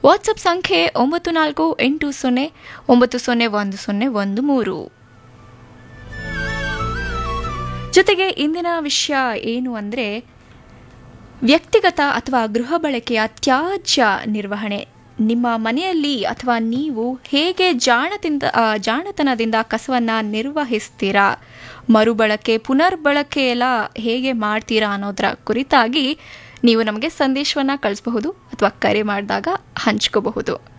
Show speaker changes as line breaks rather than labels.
WhatsApp ಸಂಖ್ಯೆ ಒಂಬತ್ತು ನಾಲ್ಕು ಎಂಟು ಸೊನ್ನೆ ಒಂಬತ್ತು ಸೊನ್ನೆ ಒಂದು ಸೊನ್ನೆ ಒಂದು ಮೂರು ಜೊತೆಗೆ ಇಂದಿನ ವಿಷಯ ಏನು ಅಂದರೆ ವ್ಯಕ್ತಿಗತ ಅಥವಾ ಗೃಹ ಬಳಕೆಯ ತ್ಯಾಜ್ಯ ನಿರ್ವಹಣೆ ನಿಮ್ಮ ಮನೆಯಲ್ಲಿ ಅಥವಾ ನೀವು ಹೇಗೆ ಜಾಣದಿಂದ ಆ, ಜಾಣತನದಿಂದ ಕಸವನ್ನು ನಿರ್ವಹಿಸ್ತೀರಾ ಮರುಬಳಕೆ ಪುನರ್ಬಳಕೆ ಎಲ್ಲ ಹೇಗೆ ಮಾಡ್ತೀರಾ ಅನ್ನೋದರ ಕುರಿತಾಗಿ ನೀವು ನಮಗೆ ಸಂದೇಶವನ್ನು ಕಳಿಸಬಹುದು ಅಥವಾ ಕರೆ ಮಾಡಿದಾಗ ಹಂಚ್ಕೋಬಹುದು